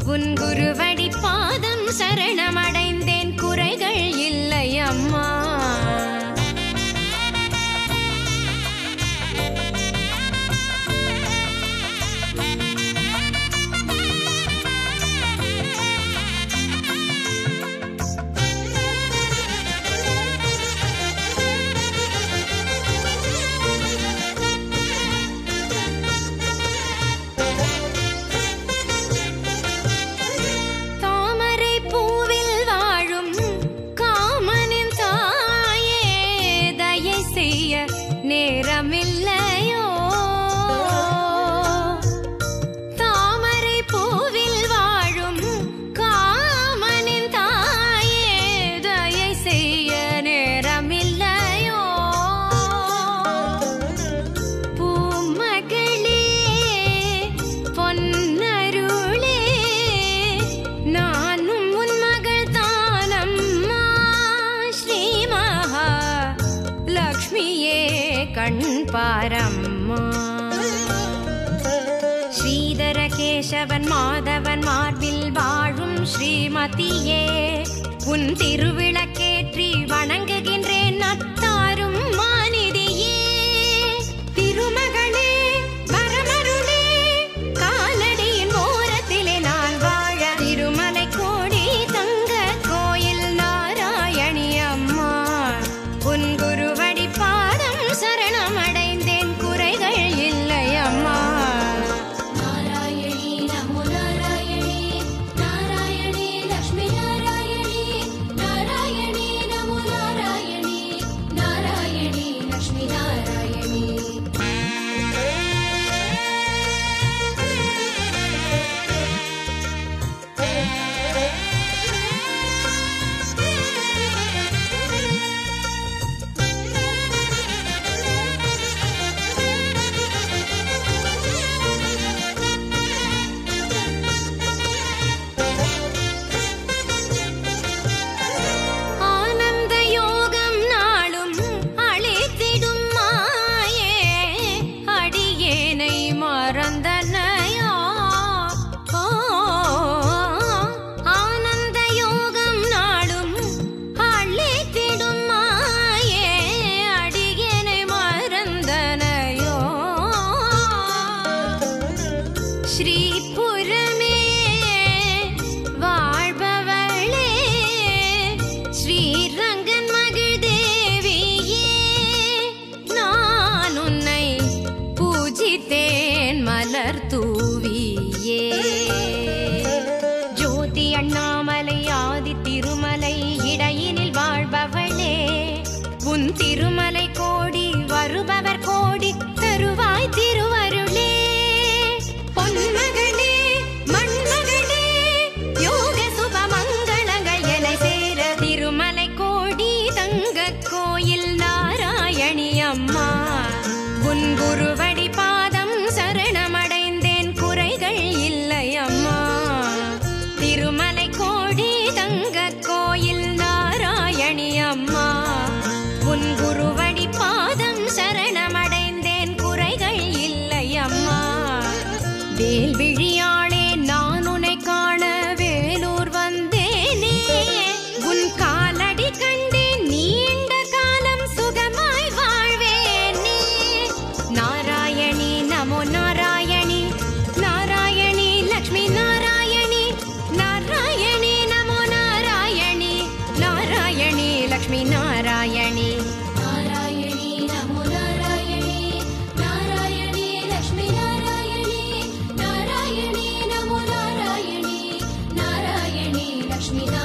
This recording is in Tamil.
உன் குருவடி பாதம் சரணமடைந்தேன் குறைகள் இல்லை அம்மா தாமரை பூவில் வாழும் காமனின் தாயே தயை செய்ய நேரமில்லையோ தாமரை பூவில் வாழும் காமனின் தாயே தயை செய்ய நேரமில்லையோ பூமகளே பொன்னருளே நானும் உன் மகள் தானம்மா ஸ்ரீ மகா லக்ஷ்மியே கண் பாரம்மா ஸ்ரீதர கேசவன் மாதவன் மார்பில் வாழும் ஸ்ரீமதியே உன் திருவிளக்கேற்றி வணங்குகின்றேன் நத்தாரும் மாநிதியே திருமகளே வரமருளே காலடியின் ஓரத்திலே நான் வாழ திருமலை கோடி தங்க கோயில் நாராயணி அம்மா உன் குருவடி பாதம் சரணமடைந்தேன் குறைகள் இல்லை அம்மா நாராயணி நமோ நாராயணி நாராயணி லக்ஷ்மி நாராயணி நாராயணி நமோ நாராயணி நாராயணி லக்ஷ்மி நாராயணி ஆனந்த யோகம் நாளும் அழித்திடும் மாயே அடியேனை மறந்தனையா ஓ, ஆனந்த யோகம் நாளும் அழித்திடும் மாயே அடியேனை மறந்தனையோ ஸ்ரீபுரமே வாழ்பவளே ஸ்ரீரங்கன் மகள் தேவியே நான் உன்னை பூஜித்தேன் மலர் தூவியே ஜோதி அண்ணாமலை ஆதி திருமலை இடையினில் வாழ்பவளே உன் திருமலை கோடி வருபவர் கோடி தருவாய் திருவருளே பொன்மகளே மண்மகளே யோக சுப மங்களங்கள் என சேர திருமலை கோடி தங்க கோயில் நாராயணி அம்மா உன் குருவடி பாதம் சரணமடைந்தேன் குறைகள் இல்லை அம்மா திருமலை கோடி தங்க கோயில் நாராயணி அம்மா உன் குருவடி பாதம் சரணமடைந்தேன் குறைகள் இல்லை அம்மா வேல் விழியாளே நான் உன்னை காண வேலூர் வந்தேனே உன் காலடி கண்டேன் நீண்ட காலம் சுகமாய் வாழ்வேனே நாராயணி நமோ நாராயணி நாராயணி லக்ஷ்மி நாராயணி நாராயணி நமோ நாராயணி நாராயணி லக்ஷ்மி நாராயணி நாராயணி நமோ நாராயணி நாராயணி லக்ஷ்மி நாராயணி நாராயணி நமோ நாராயணி நாராயணி லக்ஷ்மி நாராயணி